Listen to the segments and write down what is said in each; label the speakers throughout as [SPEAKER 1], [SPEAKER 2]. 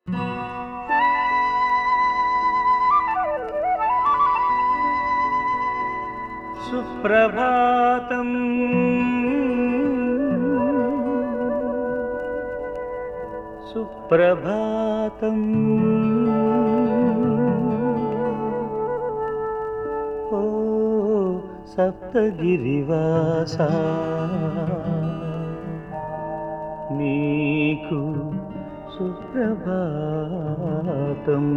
[SPEAKER 1] సుప్రభాతం సుప్రభాతం ఓ సప్తగిరివాస నీకు సుప్రభాతం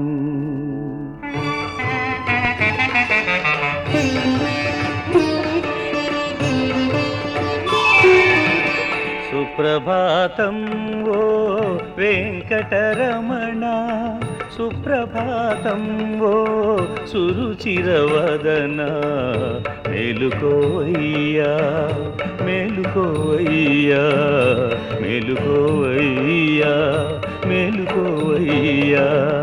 [SPEAKER 1] సుప్రభాతం ఓ వెంకటరమణ సుప్రభాతం ఓ సురుచిరవదన మేలుకోవయ్యా మేలుకోవయ్యా మేలుకోవయ్యా మేలుకోవయ్యా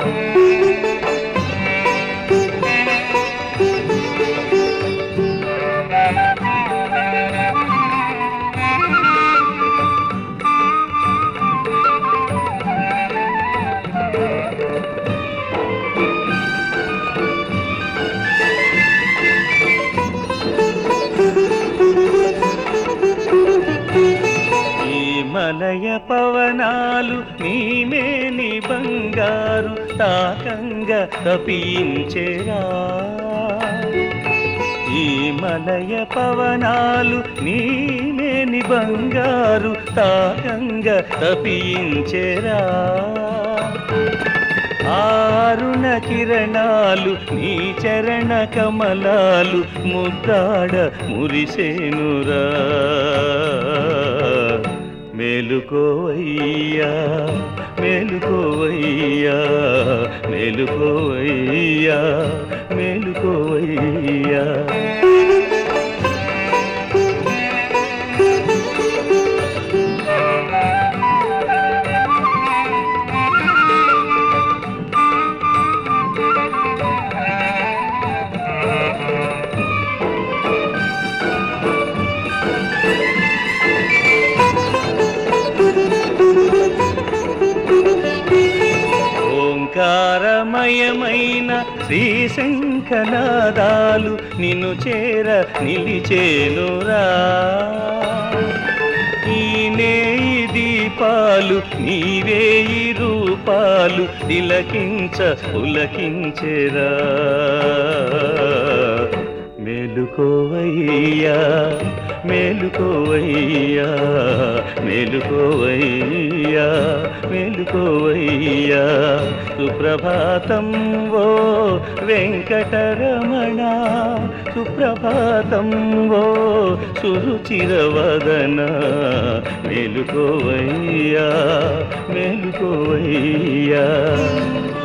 [SPEAKER 1] ఈ మలయ పవనాలు నీమేని బంగారు తాకంగా తపించేరా ఈ మలయ పవనాలు నీమేని బంగారు తాకంగా తపించేరా ఆరుణ కిరణాలు నీ చరణ కమలాలు ముద్దాడ మురిసేనురా మేలుకోవయ్యా మేలుకోవయ్యా మేలుకోవయ్యా మేలుకోవయ్యా ఓంకారమయమైన శ్రీశంఖనాదాలు నిన్ను చేర నిలిచేనురా ఈ నేయి దీపాలు నీవేయి రూపాలు తిలకించ పులకించెరా మేలుకోవయ్యా మేలుకోవయ్యా మేలుకోవయ్యా మేలుకోవయ్యా సుప్రభాతం ఓ వెంకటరమణ సుప్రభాతం ఓ సురుచిరవదన మేలుకోవయ్యా మేలుకోవయ్యా